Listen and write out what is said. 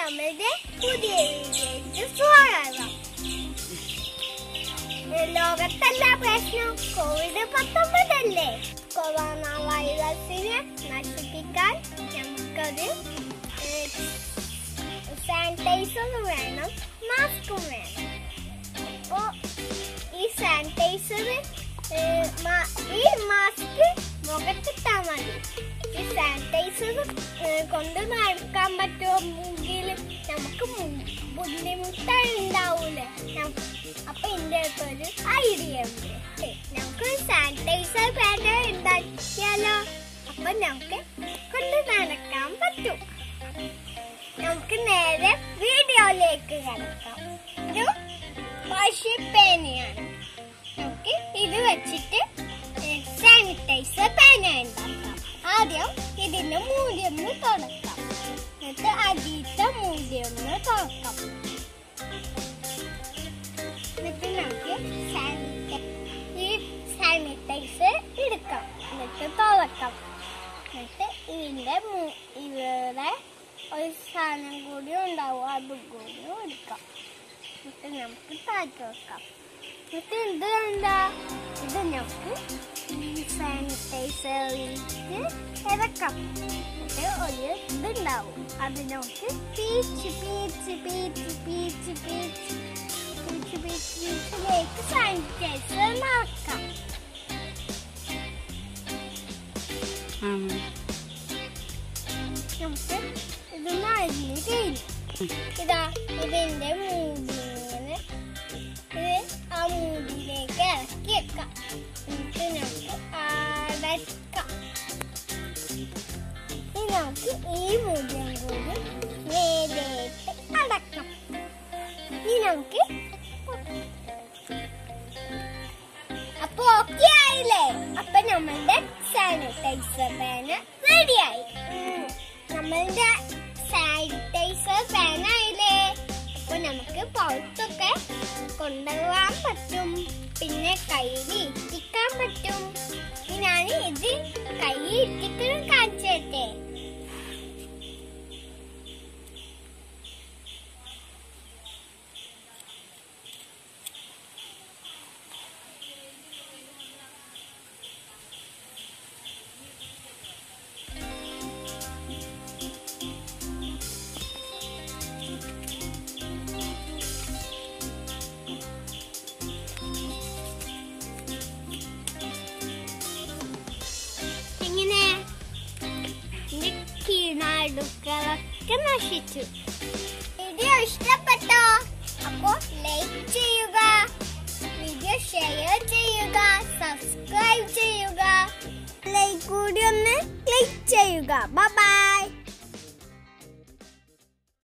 നമ്മളുടെ പുതിയ വീഡിയോയ്ക്ക് സ്വാഗതം ലോകത്തെല്ലാ പ്രശ്നം കോവിഡ് പത്തൊമ്പതല്ലേ കൊറോണ വൈറസിനെ നശിപ്പിക്കാൻ നമുക്കൊരു സാനിറ്റൈസർ വേണം മാസ്കും വേണം അപ്പോ ഈ സാനിറ്റൈസർ ഈ മാസ്ക് മുഖത്തിട്ടാ മതി ഈ സാനിറ്റൈസർ കൊണ്ട് നടക്കാൻ പറ്റുമെങ്കിൽ നമുക്ക് മു- ബുദ്ധിമുട്ട് ഉണ്ടാവൂലേ നം- അപ്പൊ എന്റെ അടുത്തൊരു ഐഡിയ ഉണ്ട് ഏ, നമുക്ക് സാനിറ്റൈസർ പാഡ് ഉണ്ടാക്കിയാലോ അപ്പൊ നമുക്ക് കൊണ്ട് നടക്കാൻ പറ്റും നമുക്ക് നേരെ വീഡിയോയിലേക്ക് കടക്കാം ഒരു പശുപ്പേനയാണ് നമുക്ക് ഇത് വെച്ചിട്ട് സാനിറ്റൈസർ പേന ഉണ്ടാക്കാം ആദ്യം ഇതിന്റെ മൂല്യൊന്ന് തുറക്കാം എന്നിട്ട് അടിയത്തെ മൂല്യൊന്ന് തുറക്കാം എന്നിട്ട് നമുക്ക് സാനിറ്റൈ ഈ സാനിറ്റൈസർ എടുക്കാം എന്നിട്ട് തുറക്കാം എന്നിട്ട് ഇതിന്റെ മു- ഇവിടെ ഒരു സാധനം കൂടി ഉണ്ടാവും അത് കൂടി എടുക്കാം എന്നിട്ട് നമുക്ക് താഴ്ത്തി വെക്കാം എന്നിട്ട് ഇത് എന്താ ഇത് നമുക്ക് ഈ സാനിറ്റൈസറിലേക്ക് ഇറക്കാം എന്നിട്ട് ഒരു ഇതുണ്ടാവും അത് നമുക്ക് പീച്ച് പീച്ച് പീച്ച് പീച്ച് പീച്ച് പീച്ച് പീച്ച് പീച്ചിലേക്ക് സാനിറ്റൈസർ നടക്കാം നമുക്ക് ഇത് മരുന്ന് കഴിഞ്ഞു ഇതാ ഇതിന്റെ മൂടിങ്ങനെ ഇത് ആ മൂടിയിലേക്ക് ഇറക്കി വെക്കാം എന്നിട്ട് നമുക്ക് അടക്കാം ഇനി നമുക്ക് ഈ മൂടിയും കൂടി നേരിട്ട് അടക്കാം ഇനി നമുക്ക് അപ്പൊ ഓക്കെ ആയില്ലേ അപ്പൊ നമ്മളുടെ സാനിറ്റൈസർ പാന റെഡിയായി നമ്മളുടെ സാനിറ്റൈസർ പാൻ ആയില്ലേ അപ്പൊ നമുക്ക് പുറത്തൊക്കെ കൊണ്ടുപോകാൻ പറ്റും പിന്നെ കയ്യിൽ ഇറ്റിക്കാൻ പറ്റും ഇനി ഞാൻ ഇത് കയ്യിൽ ഇറ്റിക്കണം കാണിച്ചു തരട്ടെ ഇങ്ങനെ എന്റെ കീഴ്നാടുക്കളൊക്കെ നശിച്ചു വീഡിയോ ഇഷ്ടപ്പെട്ടോ അപ്പോ ലൈക്ക് ചെയ്യുക വീഡിയോ ഷെയർ ചെയ്യുക സബ്സ്ക്രൈബ് ചെയ്യുക ലൈക്ക് കൂടി ഒന്ന് ക്ലിക്ക് ചെയ്യുക ബൈ